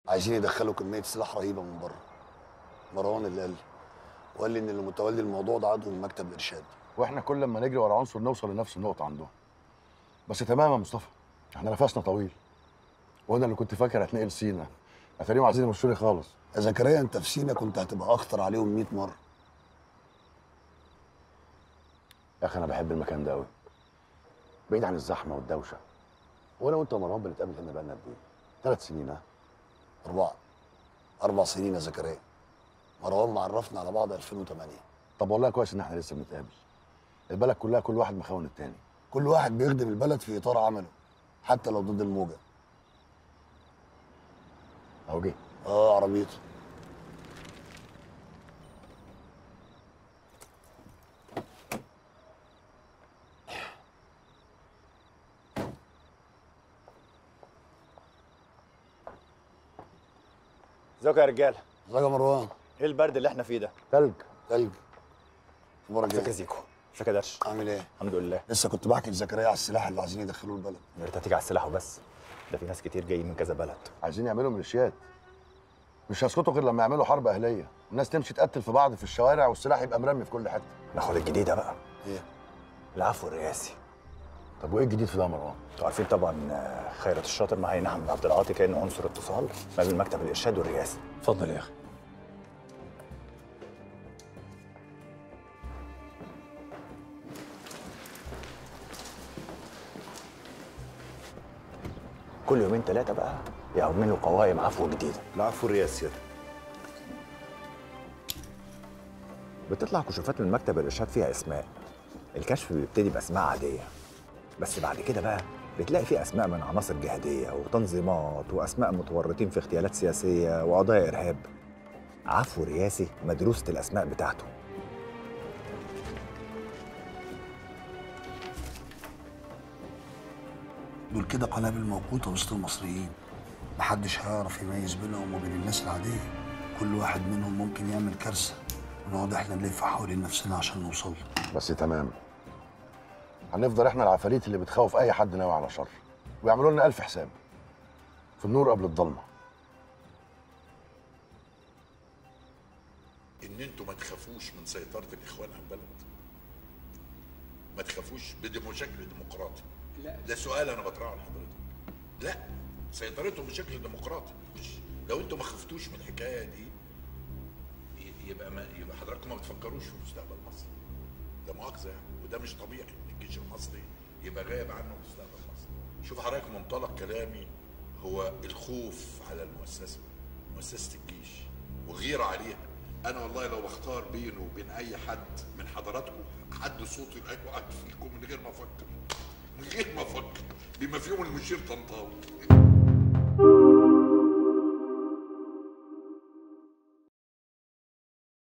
عايزين يدخلوا كميه سلاح رهيبه من بره مروان اللي قال لي وقال لي ان اللي متولي الموضوع ده عضو من مكتب الارشاد واحنا كل ما نجري ورا عنصر نوصل لنفس النقطه عندهم بس تمام يا مصطفى احنا نفسنا طويل وانا اللي كنت فاكر هتنقل سينا اتاريهم عايزين يمشوني خالص يا زكريا انت في سينا كنت هتبقى اخطر عليهم 100 مره يا اخي انا بحب المكان ده قوي بعيد عن الزحمه والدوشه وانا وانت ومروان بنتقابل هنا بقالنا قد ايه؟ ثلاث سنين ها اربعه اربع سنين يا زكريا مروان معرفنا على بعض 2008 طب والله كويس ان احنا لسه بنتقابل البلد كلها كل واحد مخون التاني كل واحد بيخدم البلد في اطار عمله حتى لو ضد الموجه اهو جه اه عربيته ازيكم يا رجاله ازيك يا مروان ايه البرد اللي احنا فيه ده تلج تلج اخبارك ازيك يا ايه زيكو ازيك يا درش عامل ايه الحمد لله لسه كنت بحكي لزكريا على السلاح اللي عايزين يدخلوه البلد يا ريت هتيجي على السلاح وبس ده في ناس كتير جايين من كذا بلد عايزين يعملوا ميليشيات مش هيسكتوا غير لما يعملوا حرب اهليه الناس تمشي تقتل في بعض في الشوارع والسلاح يبقى مرمي في كل حته ناخد الجديده بقى ايه العفو الرئاسي طب وايه الجديد في ده يا مروان؟ انتوا عارفين طبعا آه، خيرت الشاطر معايا نعم عبد العاطي كانه عنصر اتصال ما بين مكتب الارشاد والرئاسه اتفضل يا اخي كل يومين ثلاثه بقى يعملوا قوائم عفو جديده العفو الرئاسي بتطلع كشوفات من مكتب الارشاد فيها اسماء الكشف بيبتدي باسماء عاديه بس بعد كده بقى بتلاقي فيه اسماء من عناصر جهاديه وتنظيمات واسماء متورطين في اغتيالات سياسيه وقضايا ارهاب عفو رئاسي مدروسه الاسماء بتاعته دول كده قنابل موقوته وسط المصريين محدش هيعرف يميز بينهم وبين الناس العاديه كل واحد منهم ممكن يعمل كارثه ونقعد احنا نلف حوالين نفسنا عشان نوصل له بس تمام هنفضل احنا العفاريت اللي بتخوف اي حد ناوي على شر ويعملوا لنا الف حساب في النور قبل الضلمه ان انتوا ما تخافوش من سيطره الاخوان على البلد ما تخافوش بدي بشكل ديمقراطي لا ده سؤال انا بطرحه لحضرتك لا سيطرتهم بشكل ديمقراطي مش لو انتوا ما خفتوش من الحكايه دي ي- يبقى ما يبقى حضراتكم ما بتفكروش في مستقبل مصر ده مؤاخذه يعني وده مش طبيعي ان الجيش المصري يبقى غايب عنه مستقبل مصر شوف حضرتك منطلق كلامي هو الخوف على المؤسسه مؤسسه الجيش والغيره عليها انا والله لو بختار بينه وبين اي حد من حضراتكم حد صوتي الايوه فيكم من غير ما افكر من غير ما افكر بما فيهم المشير طنطاوي